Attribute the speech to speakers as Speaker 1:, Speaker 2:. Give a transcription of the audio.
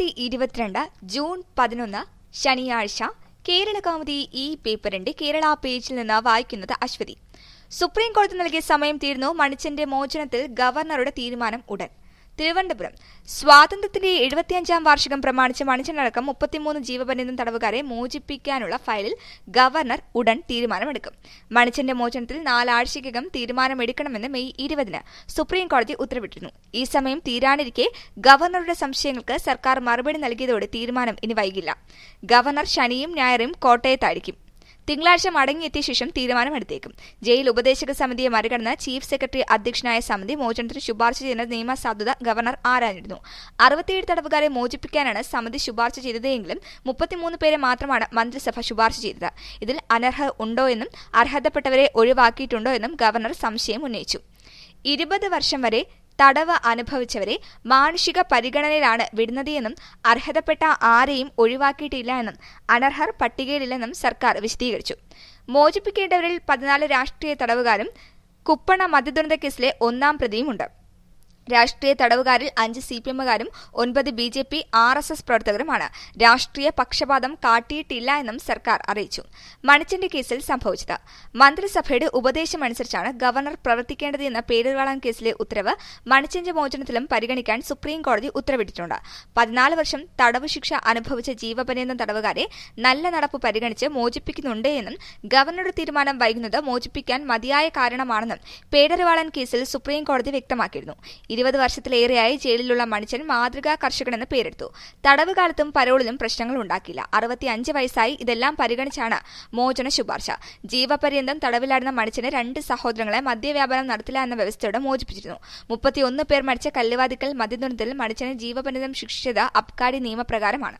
Speaker 1: രണ്ടായിരത്തി ഇരുപത്തിരണ്ട് ജൂൺ പതിനൊന്ന് ശനിയാഴ്ച കേരള കൗമുദി ഈ പേപ്പറിന്റെ കേരള പേജിൽ നിന്ന് വായിക്കുന്നത് അശ്വതി സുപ്രീം കോടതി നൽകിയ സമയം തീർന്നു മണിച്ചന്റെ മോചനത്തിൽ ഗവർണറുടെ തീരുമാനം ഉടൻ തിരുവനന്തപുരം സ്വാതന്ത്ര്യത്തിന്റെ എഴുപത്തിയഞ്ചാം വാർഷികം പ്രമാണിച്ച് മണിച്ചനടക്കം മുപ്പത്തിമൂന്ന് ജീവപര്യന്തം തടവുകാരെ മോചിപ്പിക്കാനുള്ള ഫയലിൽ ഗവർണർ ഉടൻ തീരുമാനമെടുക്കും മണിച്ചന്റെ മോചനത്തിൽ നാലാഴ്ചയ്ക്കകം തീരുമാനമെടുക്കണമെന്ന് മെയ് ഇരുപതിന് സുപ്രീം കോടതി ഉത്തരവിട്ടിരുന്നു ഈ സമയം തീരാനിരിക്കെ ഗവർണറുടെ സംശയങ്ങൾക്ക് സർക്കാർ മറുപടി നൽകിയതോടെ തീരുമാനം ഇനി വൈകില്ല ഗവർണർ ശനിയും ഞായറും കോട്ടയത്തായിരിക്കും തിങ്കളാഴ്ച മടങ്ങിയെത്തിയ ശേഷം തീരുമാനമെടുത്തേക്കും ജയിൽ ഉപദേശക സമിതിയെ മറികടന്ന് ചീഫ് സെക്രട്ടറി അധ്യക്ഷനായ സമിതി മോചനത്തിന് ശുപാർശ ചെയ്യുന്ന നിയമസാധുത ഗവർണർ ആരാഞ്ഞിരുന്നു അറുപത്തിയേഴ് തടവുകാരെ മോചിപ്പിക്കാനാണ് സമിതി ശുപാർശ ചെയ്തതെങ്കിലും മുപ്പത്തിമൂന്ന് പേരെ മാത്രമാണ് മന്ത്രിസഭ ശുപാർശ ചെയ്തത് ഇതിൽ അനർഹ ഉണ്ടോ എന്നും അർഹതപ്പെട്ടവരെ ഒഴിവാക്കിയിട്ടുണ്ടോ എന്നും ഗവർണർ സംശയം ഉന്നയിച്ചു ഇരുപത് വർഷം വരെ തടവ് അനുഭവിച്ചവരെ മാനുഷിക പരിഗണനയിലാണ് വിടുന്നതെന്നും അർഹതപ്പെട്ട ആരെയും ഒഴിവാക്കിയിട്ടില്ല എന്നും അനർഹർ പട്ടികയിലില്ലെന്നും സർക്കാർ വിശദീകരിച്ചു മോചിപ്പിക്കേണ്ടവരിൽ പതിനാല് രാഷ്ട്രീയ തടവുകാരും കുപ്പണ മദ്യദുരന്ത കേസിലെ ഒന്നാം പ്രതിയുമുണ്ട് രാഷ്ട്രീയ തടവുകാരിൽ അഞ്ച് സി പി എമ്മുകാരും ഒൻപത് B J P R S S പ്രവർത്തകരുമാണ് രാഷ്ട്രീയ പക്ഷപാതം കാട്ടിയിട്ടില്ല എന്നും സർക്കാർ അറിയിച്ചു മണിച്ചന്റെ കേസിൽ സംഭവിച്ചത് മന്ത്രിസഭയുടെ ഉപദേശമനുസരിച്ചാണ് ഗവർണർ പ്രവർത്തിക്കേണ്ടത് എന്ന പേരുവാളൻ കേസിലെ ഉത്തരവ് മണിച്ചന്റെ മോചനത്തിലും പരിഗണിക്കാൻ സുപ്രീം കോടതി ഉത്തരവിട്ടിട്ടുണ്ട് പതിനാല് വർഷം തടവ് ശിക്ഷ അനുഭവിച്ച ജീവപര്യന്തം തടവുകാരെ നല്ല നടപ്പ് പരിഗണിച്ച് മോചിപ്പിക്കുന്നുണ്ട് എന്നും ഗവർണറുടെ തീരുമാനം വൈകുന്നത് മോചിപ്പിക്കാൻ മതിയായ കാരണമാണെന്നും പേടരുവാളൻ കേസിൽ സുപ്രീം കോടതി വ്യക്തമാക്കിയിരുന്നു ഇരുപത് വർഷത്തിലേറെയായി ജയിലിലുള്ള മണിച്ചൻ മാതൃകാ കർഷകനെന്ന് പേരെടുത്തു തടവ് കാലത്തും പരോളിലും പ്രശ്നങ്ങൾ ഉണ്ടാക്കില്ല അറുപത്തിയഞ്ച് വയസ്സായി ഇതെല്ലാം പരിഗണിച്ചാണ് മോചന ശുപാർശ ജീവപര്യന്തം തടവിലായിരുന്ന മണിച്ചന് രണ്ട് സഹോദരങ്ങളെ മദ്യവ്യാപാരം നടത്തില്ല എന്ന വ്യവസ്ഥയോടെ മോചിപ്പിച്ചിരുന്നു മുപ്പത്തിയൊന്ന് പേർ മരിച്ച കല്ലുവാതിക്കൽ മദ്യദുരന്തത്തിൽ മണിച്ചന് ജീവപര്യന്തം ശിക്ഷിച്ചത് അബ്കാരി നിയമപ്രകാരമാണ്